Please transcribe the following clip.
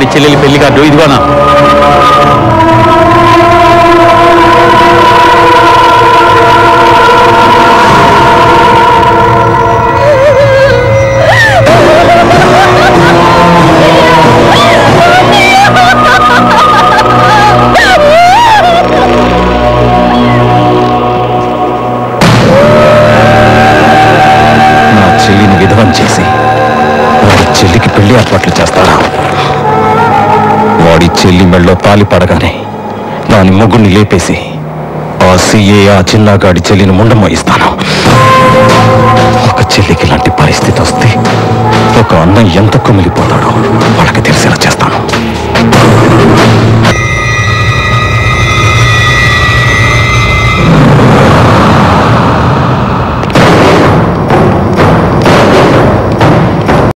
చెల్లెలి పెళ్లి కార్డు ఇదిగోనా నా చెల్లిని విధవం చేసి వాడి చెల్లికి పెళ్లి ఏర్పాట్లు చేస్తారా వాడి చెల్లి మెళ్ళలో తాలి పడగానే దాని మొగ్గుని లేపేసి ఆ సీఏ ఆ చిన్నగాడి చెల్లిని ముండమ్మ ఇస్తాను ఒక చెల్లికి ఇలాంటి పరిస్థితి వస్తే ఒక అన్న ఎంత కుమిలిపోతాడో వాళ్ళకి తెలిసేలా చేస్తాను